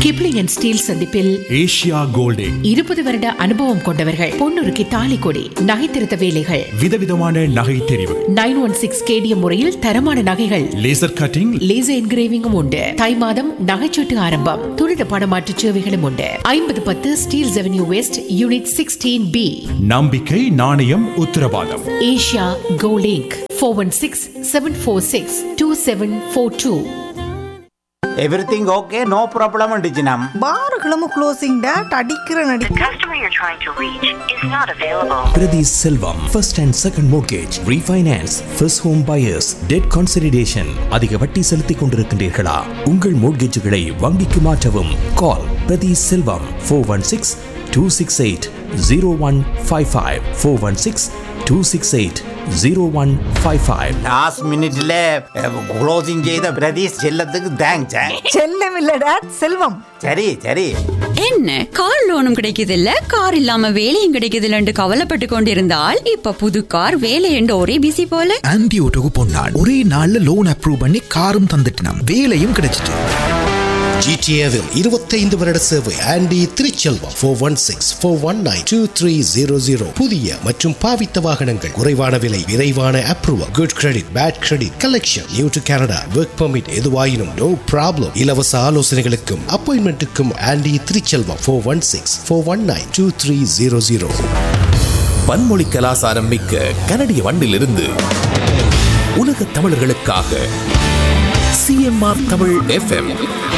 Kipling and Steeles சந்திப்பில் Asia Golding இருபது வருட அனுபவம் கொண்டவர்கள் பொன்னுருக்கு தாலி கொடி நகை திருத்த வேலைகள் விதவிதமான நகை தெரிவு நைன் ஒன் சிக்ஸ் கேடிஎம் முறையில் தரமான நகைகள் லேசர் கட்டிங் லேசர் என்கிரேவிங்கும் உண்டு தை மாதம் நகைச்சீட்டு ஆரம்பம் துரித பணமாற்று சேவைகளும் உண்டு ஐம்பது பத்து Steeles Avenue West unit sixteen B நம்பிக்கை நாணயம் உத்தரவாதம் ஏஷியா கோலிங்க் four one six seven four six two seven four two everything okay no problem டிஜினம் பாருகளும் க்ளோசிங் டேட் அடிக்கிற நடி The customer you're trying to reach is not available. Priti Selvam, first and second mortgage, refinance, first home buyers, debt consolidation. அதிக வட்டி செலுத்திக் கொண்டிருக்கின்றீர்களா உங்கள் மோட்கேஜுகளை வங்கிக்கு மாற்றவும் call Prathi Selvam four one six two six eight zero one five five four one six two six eight zero one five five last மினிட்ல closing செய்த பிரதீஷ் செல்லத்துக்கு thanks செல்லம் இல்ல டேட் செல்வம் சரி சரி என்ன கார் லோனும் கிடைக்குதில்ல கார் இல்லாம வேலையும் கிடைக்குதில்ல என்று கவலைப்பட்டு கொண்டிருந்தால் இப்ப புது கார் வேலை என்று ஒரே பிசி போல ஆன்டி ஓட்டோக்கு பொன்னாள் ஒரே நாள்ல லோன் அப்ரூவ் பண்ணி காரும் தந்துட்டினாம் வேலையும் கிடைச்சிட்டு ஜிடிஏவில் இருபத்தைந்து வருட சேவை Andy Thiruchelvam four one six four one nine two three zero zero புதிய மற்றும் பாவித்த வாகனங்கள் குறைவான விலை விரைவான approval good credit bad credit collection new to Canada work permit எதுவாயினும் நோ ப்ராப்ளம் இலவச ஆலோசனைகளுக்கும் அப்பாயின்மெண்ட்டுக்கும் Andy Thiruchelvam four one six four one nine two three zero zero பன்மொழி கலாசாரம் மிக்க கனடிய வண்டிலிருந்து உலக தமிழர்களுக்காக சிஎம்ஆர் தமிழ் எஃப்எம்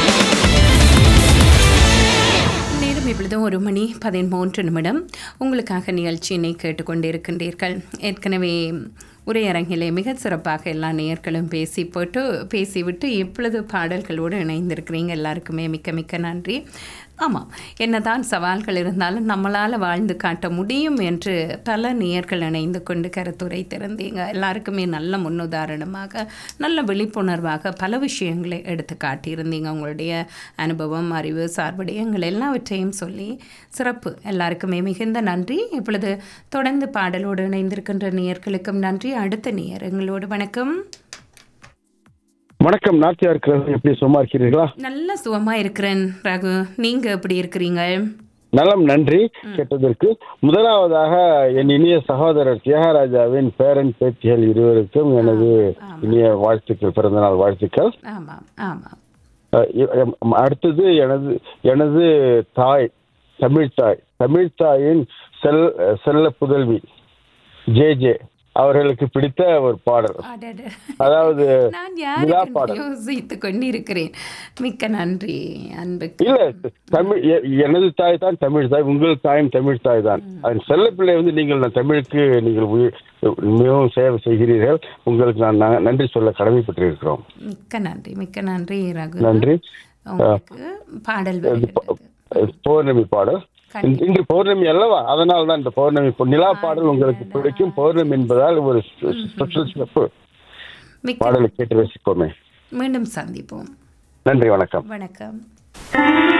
நேரம் இப்பொழுது ஒரு மணி பதிமூன்று நிமிடம் உங்களுக்காக நிகழ்ச்சியினை கேட்டுக்கொண்டிருக்கின்றீர்கள் ஏற்கனவே உரையரங்கிலே மிக சிறப்பாக எல்லா நேயர்களும் பேசி போட்டு பேசிவிட்டு இப்பொழுது பாடல்களோடு இணைந்திருக்கிறீங்க எல்லாருக்குமே மிக்க மிக்க நன்றி ஆமாம் என்னதான் சவால்கள் இருந்தாலும் நம்மளால் வாழ்ந்து காட்ட முடியும் என்று பல நேயர்கள் இணைந்து கொண்டு கருத்துரை திறந்தீங்க எல்லாருக்குமே நல்ல முன்னுதாரணமாக நல்ல விழிப்புணர்வாக பல விஷயங்களை எடுத்து காட்டியிருந்தீங்க உங்களுடைய அனுபவம் அறிவு சார்புடையங்கள் எல்லாவற்றையும் சொல்லி சிறப்பு எல்லாருக்குமே மிகுந்த நன்றி இப்பொழுது தொடர்ந்து பாடலோடு இணைந்திருக்கின்ற நேயர்களுக்கும் நன்றி அடுத்த நேயர் எங்களோடு வணக்கம் வணக்கம் நாத்தியா இருக்கிறது எப்படி சும்மா இருக்கிறீர்களா நல்ல சுகமா இருக்கிறேன் ரகு நீங்க எப்படி இருக்கிறீங்க நலம் நன்றி கேட்டதற்கு முதலாவதாக என் இனிய சகோதரர் தியாகராஜாவின் பேரன் பேத்திகள் இருவருக்கும் எனது இனிய வாழ்த்துக்கள் பிறந்தநாள் வாழ்த்துக்கள் ஆமாம் ஆமாம் அஹ் இ- எம்- அடுத்தது எனது எனது தாய் தமிழ் தாய் தமிழ் தாயின் செல் செல்ல புதல்வி ஜே ஜே அவர்களுக்கு பிடித்த ஒரு பாடல் அடட. அதாவது நான் விழா யாருக்கு பாடல் யோசித்துக் கொண்டிருக்கிறேன் மிக்க நன்றி அன்புக்கு இல்ல தமிழ் எ- எனது தாய் தான் தமிழ் தாய் உங்கள் தாயும் தமிழ் தாய் தான் அதன் செல்ல பிள்ளை வந்து நீங்கள் நான் தமிழுக்கு நீங்கள் உயிர்- மிகவும் சேவை செய்கிறீர்கள் உங்களுக்கு நான் ந- நன்றி சொல்ல கடமைப்பட்டிருக்கிறோம் மிக்க நன்றி மிக்க நன்றி ரகு நன்றி உங்களுக்கு பாடல் வருகிறது. பௌர்ணமி பாடல் இன்று- இன்று பௌர்ணமி அல்லவா அதனால் தான் இந்த பௌர்ணமி பொ- நிலா பாடல் உங்களுக்கு பிடிக்கும் பௌர்ணமி என்பதால் ஒரு ஸ்பெஷல் சிறப்பு மிக்க பாடலை கேட்டு ரசிப்போமே மீண்டும் சந்திப்போம் நன்றி வணக்கம் வணக்கம்